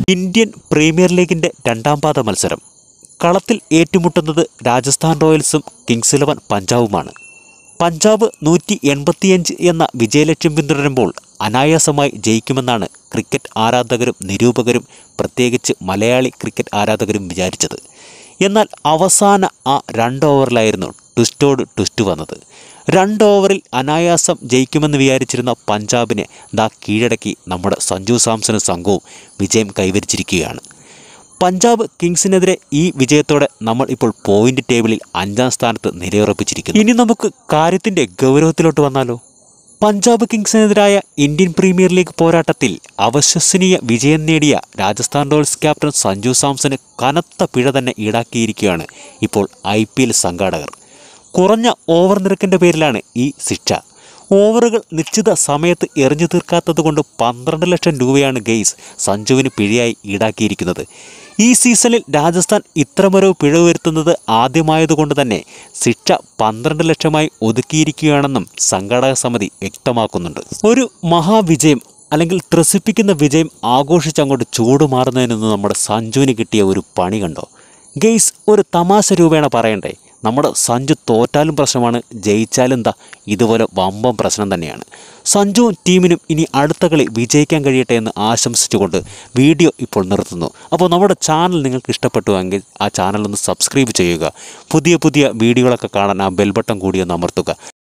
Indian premier ലീഗിന്റെ രണ്ടാം പാദ മത്സരം കളത്തിൽ ഏറ്റുമുട്ടുന്നത് രാജസ്ഥാൻ റോയൽസും കിങ്സ് ഇലവൻ പഞ്ചാബുമാണ് പഞ്ചാബ് നൂറ്റി എൺപത്തിയഞ്ച് എന്ന വിജയലക്ഷ്യം പിന്തുടരുമ്പോൾ അനായാസമായി ജയിക്കുമെന്നാണ് ക്രിക്കറ്റ് ആരാധകരും നിരൂപകരും പ്രത്യേകിച്ച് മലയാളി ക്രിക്കറ്റ് ആരാധകരും വിചാരിച്ചത് എന്നാൽ അവസാന ആ രണ്ട് ഓവറിലായിരുന്നു ട്വിസ്റ്റോട് ട്വിസ്റ്റ് വന്നത് രണ്ട് ഓവറിൽ അനായാസം ജയിക്കുമെന്ന് വിചാരിച്ചിരുന്ന പഞ്ചാബിനെ ദാ കീഴടക്കി നമ്മുടെ സഞ്ജു സാംസണും സംഘവും വിജയം കൈവരിച്ചിരിക്കുകയാണ് പഞ്ചാബ് കിങ്സിനെതിരെ ഈ വിജയത്തോടെ നമ്മൾ ഇപ്പോൾ പോയിന്റ് ടേബിളിൽ അഞ്ചാം സ്ഥാനത്ത് നിലയുറപ്പിച്ചിരിക്കുന്നു ഇനി നമുക്ക് കാര്യത്തിന്റെ ഗൗരവത്തിലോട്ട് വന്നാലോ പഞ്ചാബ് കിങ്സിനെതിരായ ഇന്ത്യൻ പ്രീമിയർ ലീഗ് പോരാട്ടത്തിൽ അവിശ്വസനീയ വിജയം നേടിയ രാജസ്ഥാൻ റോയൽസ് ക്യാപ്റ്റൻ സഞ്ജു സാംസന് കനത്ത പിഴ തന്നെ ഈടാക്കിയിരിക്കുകയാണ് ഇപ്പോൾ ഐ പി എൽ സംഘാടകർ കുറഞ്ഞ ഓവർ നിരക്കിൻ്റെ പേരിലാണ് ഈ ശിക്ഷ ഓവറുകൾ നിശ്ചിത സമയത്ത് എറിഞ്ഞു തീർക്കാത്തതുകൊണ്ട് പന്ത്രണ്ട് ലക്ഷം രൂപയാണ് ഗെയ്സ് സഞ്ജുവിന് പിഴയായി ഈടാക്കിയിരിക്കുന്നത് ഈ സീസണിൽ രാജസ്ഥാൻ ഇത്രമൊരു പിഴവ് വരുത്തുന്നത് ആദ്യമായതുകൊണ്ട് തന്നെ ശിക്ഷ പന്ത്രണ്ട് ലക്ഷമായി ഒതുക്കിയിരിക്കുകയാണെന്നും സംഘാടക സമിതി വ്യക്തമാക്കുന്നുണ്ട് ഒരു മഹാവിജയം അല്ലെങ്കിൽ ത്രസിപ്പിക്കുന്ന വിജയം ആഘോഷിച്ചങ്ങോട്ട് ചൂടുമാറുന്നതിനൊന്നും നമ്മുടെ സഞ്ജുവിന് കിട്ടിയ ഒരു പണി കണ്ടോ ഗെയ്സ് ഒരു തമാശ രൂപേണ പറയണ്ടേ നമ്മുടെ സഞ്ജു തോറ്റാലും പ്രശ്നമാണ് ജയിച്ചാലും എന്താ ഇതുപോലെ വമ്പം പ്രശ്നം തന്നെയാണ് സഞ്ജുവും ടീമിനും ഇനി അടുത്ത കളി വിജയിക്കാൻ കഴിയട്ടെ എന്ന് ആശംസിച്ചുകൊണ്ട് വീഡിയോ ഇപ്പോൾ നിർത്തുന്നു അപ്പോൾ നമ്മുടെ ചാനൽ നിങ്ങൾക്ക് ഇഷ്ടപ്പെട്ടുവെങ്കിൽ ആ ചാനൽ ഒന്ന് സബ്സ്ക്രൈബ് ചെയ്യുക പുതിയ പുതിയ വീഡിയോകളൊക്കെ കാണാൻ ആ ബെൽ ബട്ടൺ കൂടി ഒന്ന് അമർത്തുക